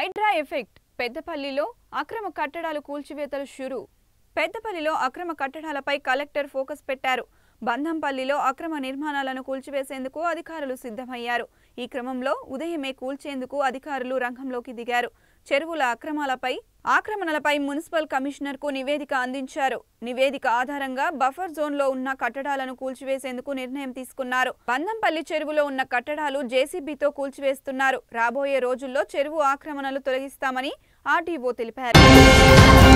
Hydraa effect పెద్దపల్లిలో అక్రమ కట్టడాలు కూల్చివేతలు షురు పెద్దపల్లిలో అక్రమ కట్టడాలపై కలెక్టర్ ఫోకస్ పెట్టారు బంధంపల్లిలో అక్రమ నిర్మాణాలను కూల్చివేసేందుకు అధికారులు సిద్ధమయ్యారు ఈ క్రమంలో ఉదయమే కూల్చేందుకు అధికారులు రంగంలోకి దిగారు చెరువుల అక్రమాలపై ఆక్రమణలపై మున్సిపల్ కమిషనర్కు నివేదిక అందించారు నివేదిక ఆధారంగా బఫర్ జోన్లో ఉన్న కట్టడాలను కూల్చివేసేందుకు నిర్ణయం తీసుకున్నారు బంధంపల్లి చెరువులో ఉన్న కట్టడాలు జేసీబీతో కూల్చివేస్తున్నారు రాబోయే రోజుల్లో చెరువు ఆక్రమణలు తొలగిస్తామని ఆర్డీఓ తెలిపారు